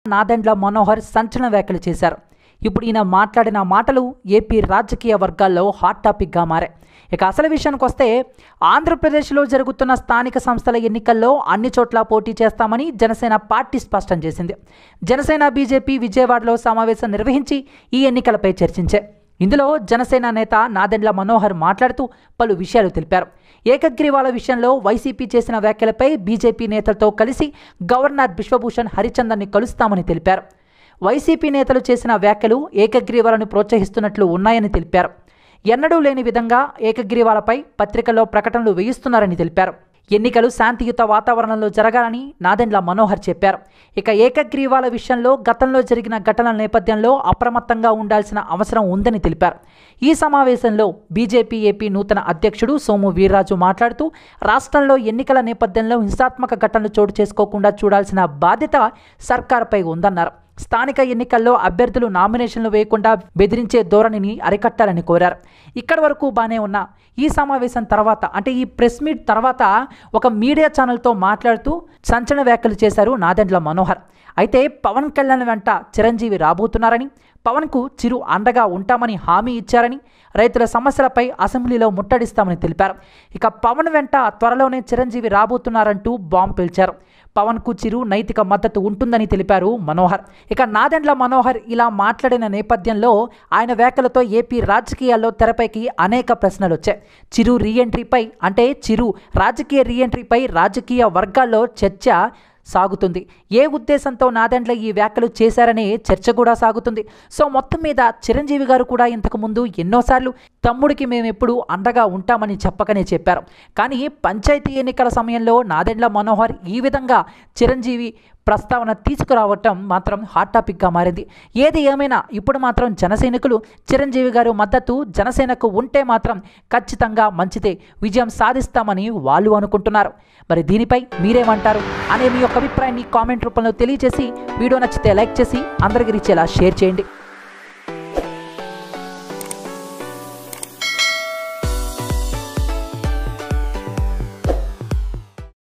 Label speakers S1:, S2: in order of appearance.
S1: నాదెండ్ల మనోహర్ సంచలన వ్యాఖ్యలు చేశారు ఇప్పుడు ఈయన మాట్లాడిన మాటలు ఏపీ రాజకీయ వర్గాల్లో హాట్ టాపిక్గా మారాయి ఇక అసలు విషయానికి వస్తే ఆంధ్రప్రదేశ్లో జరుగుతున్న స్థానిక సంస్థల ఎన్నికల్లో అన్ని చోట్ల పోటీ చేస్తామని జనసేన పార్టీ స్పష్టం చేసింది జనసేన బీజేపీ విజయవాడలో సమావేశం నిర్వహించి ఈ ఎన్నికలపై చర్చించాయి ఇందులో జనసేన నేత నాదెండ్ల మనోహర్ మాట్లాడుతూ పలు విషయాలు తెలిపారు ఏకగ్రీవాల విషయంలో వైసీపీ చేసిన వ్యాఖ్యలపై బీజేపీ నేతలతో కలిసి గవర్నర్ బిశ్వభూషణ్ హరిచందన్ని కలుస్తామని తెలిపారు వైసీపీ నేతలు చేసిన వ్యాఖ్యలు ఏకగ్రీవాలను ప్రోత్సహిస్తున్నట్లు ఉన్నాయని తెలిపారు ఎన్నడూ లేని విధంగా ఏకగ్రీవాలపై పత్రికల్లో ప్రకటనలు వేయిస్తున్నారని తెలిపారు ఎన్నికలు శాంతియుత వాతావరణంలో జరగాలని నాదెండ్ల మనోహర్ చెప్పారు ఇక ఏకగ్రీవాల విషయంలో గతంలో జరిగిన ఘటనల నేపథ్యంలో అప్రమత్తంగా ఉండాల్సిన అవసరం ఉందని తెలిపారు ఈ సమావేశంలో బీజేపీ ఏపీ నూతన అధ్యక్షుడు సోము వీర్రాజు మాట్లాడుతూ రాష్ట్రంలో ఎన్నికల నేపథ్యంలో హింసాత్మక ఘటనలు చోటు చేసుకోకుండా చూడాల్సిన బాధ్యత సర్కారుపై ఉందన్నారు స్థానిక ఎన్నికల్లో అభ్యర్థులు నామినేషన్లు వేయకుండా బెదిరించే ధోరణిని అరికట్టాలని కోరారు ఇక్కడి వరకు బాగానే ఉన్న ఈ సమావేశం తర్వాత అంటే ఈ ప్రెస్ మీట్ తర్వాత ఒక మీడియా ఛానల్తో మాట్లాడుతూ సంచలన వ్యాఖ్యలు చేశారు నాదెండ్ల మనోహర్ అయితే పవన్ కళ్యాణ్ వెంట చిరంజీవి రాబోతున్నారని పవన్కు చిరు అండగా ఉంటామని హామీ ఇచ్చారని రైతుల సమస్యలపై అసెంబ్లీలో ముట్టడిస్తామని తెలిపారు ఇక పవన్ వెంట త్వరలోనే చిరంజీవి రాబోతున్నారంటూ బాంబు పేల్చారు పవన్కు చిరు నైతిక మద్దతు ఉంటుందని తెలిపారు మనోహర్ ఇక నాదెండ్ల మనోహర్ ఇలా మాట్లాడిన నేపథ్యంలో ఆయన వ్యాఖ్యలతో ఏపీ రాజకీయాల్లో తెరపైకి అనేక ప్రశ్నలు వచ్చాయి చిరు రీఎంట్రీపై అంటే చిరు రాజకీయ రీఎంట్రీపై రాజకీయ వర్గాల్లో చర్చ సాగుతుంది ఏ ఉద్దేశంతో నాదెండ్ల ఈ వ్యాఖ్యలు చేశారనే చర్చ కూడా సాగుతుంది సో మొత్తం మీద చిరంజీవి గారు కూడా ఇంతకు ముందు ఎన్నోసార్లు తమ్ముడికి మేము ఎప్పుడు అండగా ఉంటామని చెప్పకనే చెప్పారు కానీ పంచాయతీ ఎన్నికల సమయంలో నాదెండ్ల మనోహర్ ఈ విధంగా చిరంజీవి ప్రస్తావన తీసుకురావటం మాత్రం హాట్ టాపిక్గా మారింది ఏది ఏమైనా ఇప్పుడు మాత్రం జనసైనికులు చిరంజీవి గారు మద్దతు జనసేనకు ఉంటే మాత్రం ఖచ్చితంగా మంచిదే విజయం సాధిస్తామని వాళ్ళు అనుకుంటున్నారు మరి దీనిపై మీరేమంటారు అనే మీ యొక్క అభిప్రాయాన్ని కామెంట్ రూపంలో తెలియజేసి వీడియో నచ్చితే లైక్ చేసి అందరికీ రీచేలా షేర్ చేయండి